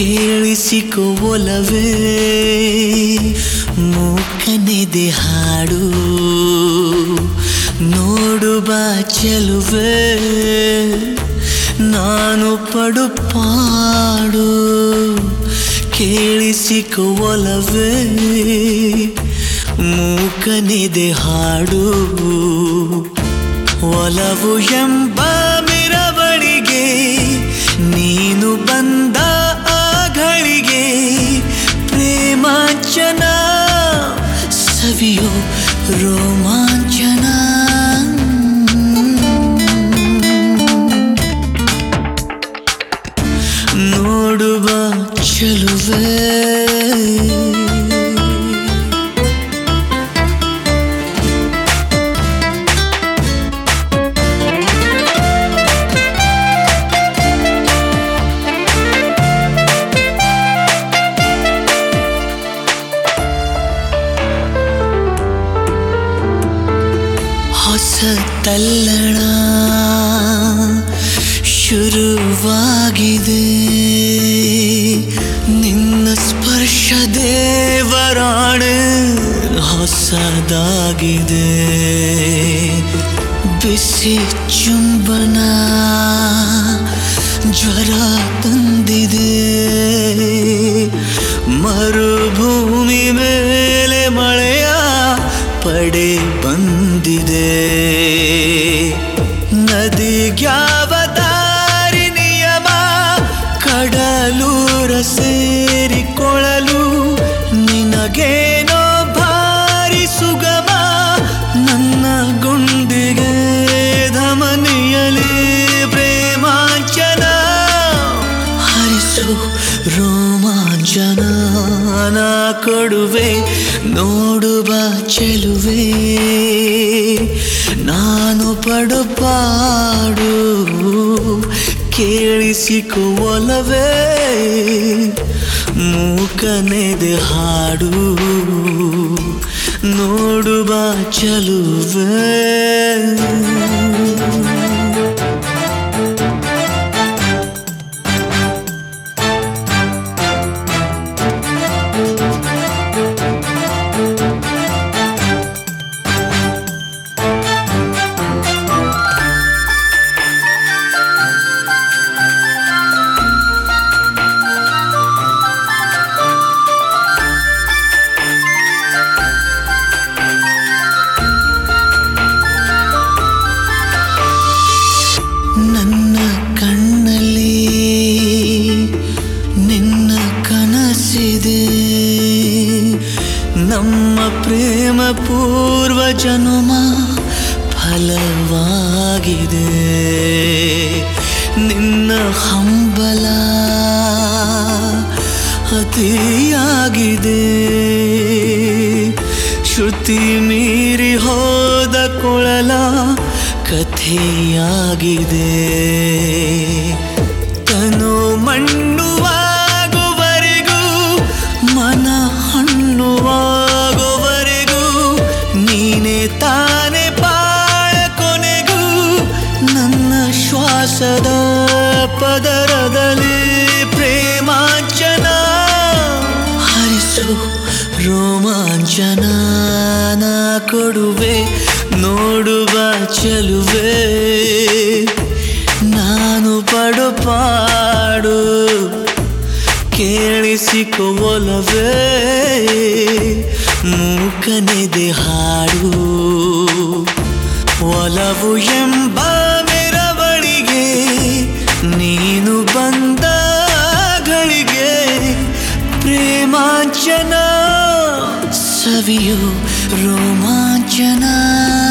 ಕೇಳಿಸಿಕೊ ಒಲವೇ ಮೂಕನೆದೆ ಹಾಡು ನೋಡು ಬಾ ಚೆಲುವೆ ನಾನು ಪಡು ಪಾಡು ಕೇಳಿಸಿಕೊ ಒಲವೇ ಮೂಕನೆದೆ ಹಾಡು ಒಲವು ಎಂಬ ಮೆರವಣಿಗೆ ನೀನು ಬಂದ ಆ ಘಳಿಗೆ ಪ್ರೇಮಾಂಚನ ಸವಿಯೋ ರೋಮಾಂಚನ ನೋಡುವ ಚೆಲುವೆ ಹೊಸ ತಲ್ಲಣ ಶುರುವಾಗಿದೆ ನಿನ್ನ ಸ್ಪರ್ಶ ದೇವರಾಣೆ ಹೊಸದಾಗಿದೆ ಬಿಸಿ ಚುಂಬನ ಜ್ವರ ತಂದಿದೆ ಮರುಭೂಮಿ ಮೇಲೆ ಮಳೆಯ ಪಡೆ ಬಂದಿದೆ ನದಿಗ್ಯಾವ ದಾರಿ ನಿಯಮ ಕಡಲೂರ ಸೇರಿಕೊಳ್ಳಲು ನಿನಗೇನೋ ಭಾರಿ ಸುಗಮ ನನ್ನ ಗುಂಡಿಗೆ ಧಮನಿಯಲಿ ಪ್ರೇಮಾಂಚನ ಹರಿಸು ರೋಮಾಂಚನ ನಾ ಕೊಡುವೆ ನೋಡುವ ಚೆಲುವೆ ನಾನು ಪಡು ಪಾಡು ಕೇಳಿಸಿಕೊ ಒಲವೇ ಮೂಕನೆದೆ ಹಾಡು ನೋಡುವ ಚೆಲುವೆ ನನ್ನ ಕಣ್ಣಲ್ಲಿ ನಿನ್ನ ಕನಸಿದೆ ನಮ್ಮ ಪ್ರೇಮ ಪೂರ್ವ ಜನುಮ ಫಲವಾಗಿದೆ ನಿನ್ನ ಹಂಬಲ ಅತಿಯಾಗಿದೆ ಶ್ರುತಿ ಮೀರಿ ಹೋದ ಕೊಳಲ ಕಥೆಯಾಗಿದೆ ತನು ಮಣ್ಣುವಾಗುವರೆಗೂ ಮನ ಹಣ್ಣುವಾಗುವರೆಗೂ ನೀನೆ ತಾನೆ ಬಾಳ ಕೊನೆಗೂ ನನ್ನ ಶ್ವಾಸದ ಪದರದಲ್ಲಿ ಪ್ರೇಮಾಂಚನ ಹರಿಸು ರೋಮಾಂಚನ ನಾ ಕೊಡುವೆ ನೋಡುವ ಚೆಲುವೆ ನಾನು ಪಡು ಪಾಡು ಕೇಳಿಸಿಕೊ ಒಲವೇ ಮೂಕನೆದೆ ಹಾಡು ಒಲವು ಎಂಬ ಮೆರವಣಿಗೆ ನೀನು ಬಂದ ಗಳಿಗೆ ಪ್ರೇಮಾಂಚನ ಸವಿಯು ರೋಮಾಂಚನ